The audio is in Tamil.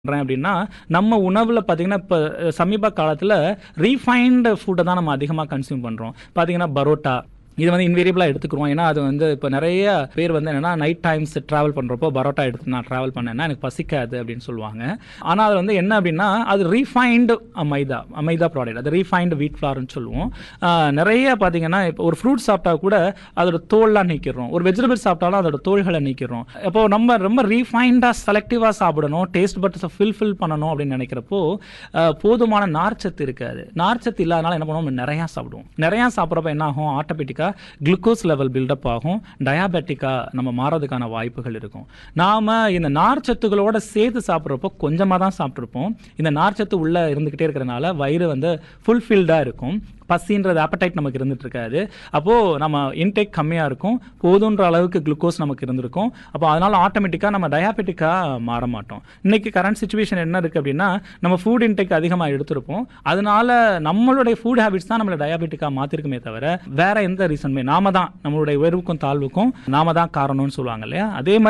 பண்றேன் அப்படின்னா, நம்ம உணவுல பார்த்தீங்கன்னா, இப்ப சமீப காலத்துல ரீஃபைன்டு ஃபுட்ட தான் நம்ம அதிகமா கன்சியூம் பண்றோம். பார்த்தீங்கன்னா, பரோட்டா இது வந்து இன்வேரியபிளா எடுத்துக்குருவோம். ஏன்னா, அது வந்து இப்ப நெறைய பேர் வந்து என்னன்னா, நைட் டைம்ஸ் டிராவல் பண்றப்போ பரோட்டா எடுத்து நான் டிராவல் பண்ணேன்னா, எனக்கு பசிக்காது அப்படின்னு சொல்லுவாங்க. ஆனா, அது வந்து என்ன அப்படின்னா, அது ரீஃபைன்டு மைதா மைதா ப்ராடக்ட். அது ரீஃபைன்டு வீட் ஃப்ளார்ன்னு சொல்லுவோம். ஆ நெறைய பார்த்தீங்கன்னா, இப்போ ஒரு ஃப்ரூட் சாப்பிட்டா கூட அதோட தோல்லாம் நீக்கிர்றோம். ஒரு வெஜிடபிள் சாப்பிட்டாலும் அதோட தோல்கள நீக்கிர்றோம். அப்போ நம்ம ரொம்ப ரீஃபைன்டா, செலக்டிவா சாப்பிடணும். டேஸ்ட் பட்ஸ ஃபில்ஃபில் பண்ணணும் அப்படின்னு நெனைக்கிறப்போ, அ போதுமான நார்ச்சத்து இருக்காது. நார்ச்சத்து இல்லாதனால என்ன பண்ணுவோம், நெறையா சாப்பிடுவோம். நெறையா சாப்பிடுறப்ப என்ன ஆகும், ஆட்டோமேட்டிக்கா குளுக்கோஸ் லெவல் பில்டப் ஆகும். டயாபெட்டிக்கா நம்ம மாறதுக்கான வாய்ப்புகள் இருக்கும். நாம இந்த நார்ச்சத்துகளோட சேர்த்து சாப்பிடுறப்போ கொஞ்சமா தான் சாப்பிட்டுருப்போம். இந்த நார்ச்சத்து உள்ள இருந்துகிட்டே இருக்கிறனால வயிறு வந்து ஃபுல்ஃபில்டா இருக்கும். பசின்றது அப்படைட் நமக்கு இருந்துட்டு இருக்காது. அப்போ நம்ம இன்டேக் கம்மியா இருக்கும். போதுன்ற அளவுக்கு குளுக்கோஸ் நமக்கு இருந்திருக்கும். அப்போ அதனால ஆட்டோமேட்டிக்கா நம்ம டயாபெட்டிக்கா மாற மாட்டோம். இன்னைக்கு கரண்ட் சிச்சுவேஷன் என்ன இருக்கு அப்படின்னா, நம்ம ஃபுட் இன்டேக் அதிகமா எடுத்திருப்போம். அதனால நம்மளுடைய ஃபுட் ஹேபிட்ஸ் தான் நம்மள டயாபெட்டிக்கா மாத்திருக்குமே தவிர, வேற எந்த ரீசனுமே நாம தான் நம்மளுடைய உயர்வுக்கும் தாழ்வுக்கும் நாம தான் காரணம்னு சொல்லுவாங்க இல்லையா? அதே மாரி